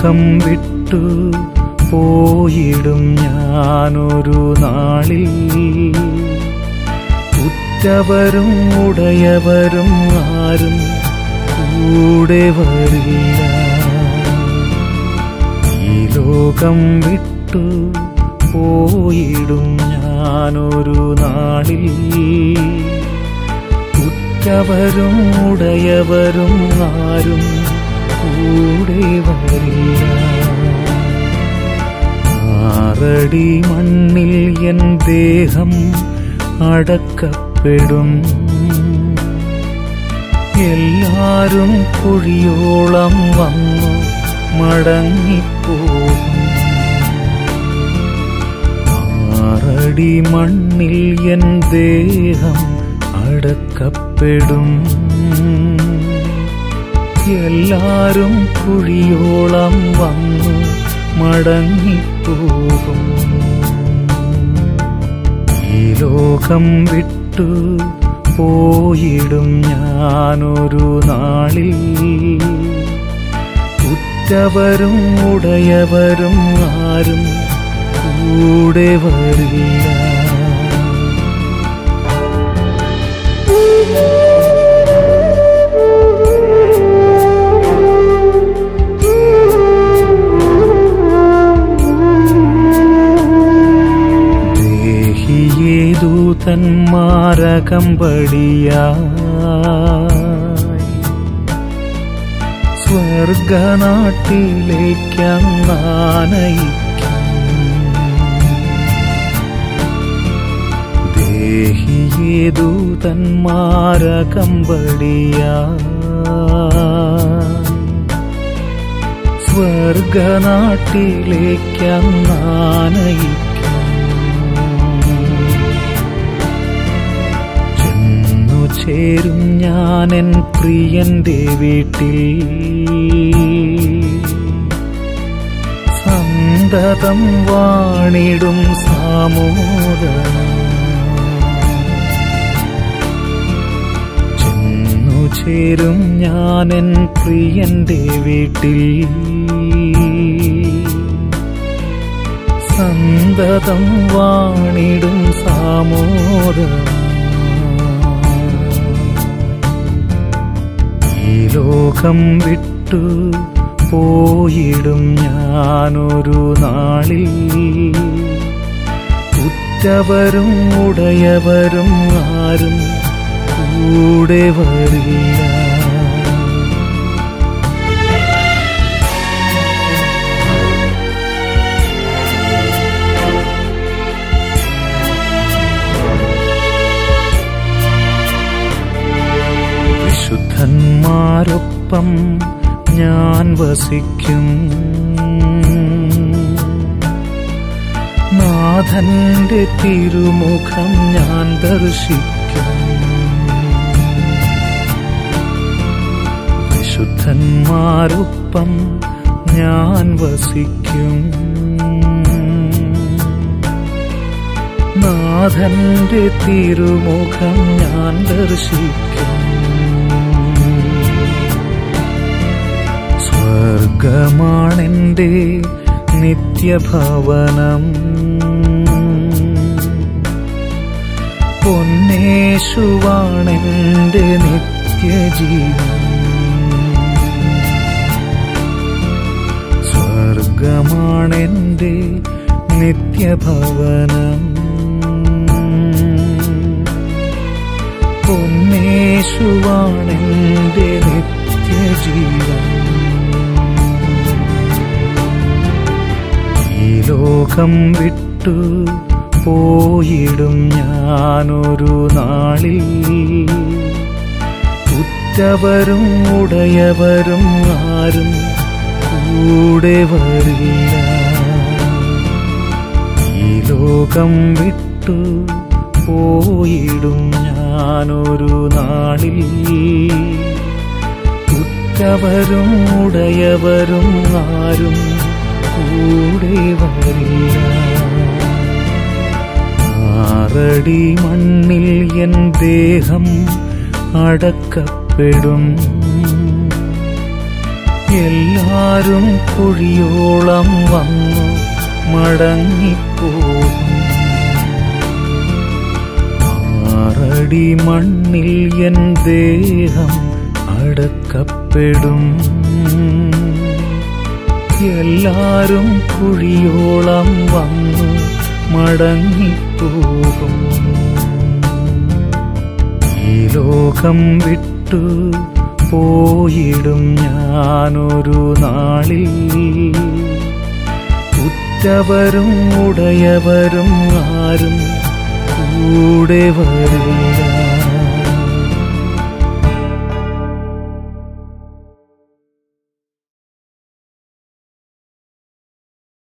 ലോകം വിട്ടു പോയിടും ഞാനൊരു നാളിൽ ഉറ്റവരും ഉടയവരും ആരും കൂടെ വരില്ല ഈ ലോകം വിട്ടു പോയിടും ഞാനൊരു നാളിൽ ഉറ്റവരും ഉടയവരും ആരും കൂടെ വരില്ല ആറടി മണ്ണിൽ എൻ ദേഹം അടക്കപ്പെടും എല്ലാരും കുഴിയോളം വന്നു മടങ്ങിപ്പോകും ആറടി മണ്ണിൽ എൻ ദേഹം അടക്കപ്പെടും എല്ലാരും കുഴിയോളം വന്നു മടങ്ങിപ്പോകും ഈ ലോകം വിട്ടു പോയിടും ഞാനൊരു നാളിൽ ഉറ്റവരും ഉടയവരും ആരും കൂടെ വരില്ല ദേഹിയേ ദൂതന്മാരകമ്പടിയായി സ്വർഗനാട്ടിലേക്കങ്ങാനയിക്കും ദേഹിയേ ദൂതന്മാരകമ്പടിയായി സ്വർഗനാട്ടിലേക്കങ്ങാനയിക്കും ചെന്നു ചേരും ഞാനെൻ പ്രിയന്റെ വീട്ടിൽ സന്തതം വാണിടും സാമോദനം ചെന്നു ചേരും ഞാനെൻ പ്രിയന്റെ വീട്ടിൽ സന്തതം വാണിടും സാമോദനം ഈ ലോകം വിട്ടു പോയിടും ഞാനൊരു നാളിൽ ഉറ്റവരും ഉടയവരും ആരും കൂടെ വരില്ല വിശുദ്ധന്മാരൊപ്പം ഞാൻ വസിക്കും നാഥന്റെ തിരുമുഖം ഞാൻ ദർശിക്കും വിശുദ്ധന്മാരൊപ്പം ഞാൻ വസിക്കും നാഥന്റെ തിരുമുഖം ഞാൻ ദർശിക്കും സ്വർഗമാണെന്റെ നിത്യഭവനം പൊന്നേശുവാണെന്റെ നിത്യജീവൻ സ്വർഗമാണെന്റെ നിത്യഭവനം പൊന്നേശുവാണെന്റെ നിത്യജീവൻ ഈ ലോകം വിട്ടു പോയിടും ഞാനൊരു നാളിൽ ഉറ്റവരും ഉടയവരും ആരും കൂടെ വരില്ല ഈ ലോകം വിട്ടു പോയിടും ഞാനൊരു നാളിൽ ഉറ്റവരും ഉടയവരും ആരും കൂടെ വരില്ല ആറടി മണ്ണിൽ എൻ ദേഹം അടക്കപ്പെടും എല്ലാരും കുഴിയോളം വന്നു മടങ്ങിപ്പോകും ആറടി മണ്ണിൽ എൻ ദേഹം അടക്കപ്പെടും എല്ലാരും കുഴിയോളം വന്നു മടങ്ങിപ്പോകും ഈ ലോകം വിട്ടു പോയിടും ഞാനൊരു നാളിൽ ഉറ്റവരും ഉടയവരും ആരും കൂടെ വരില്ല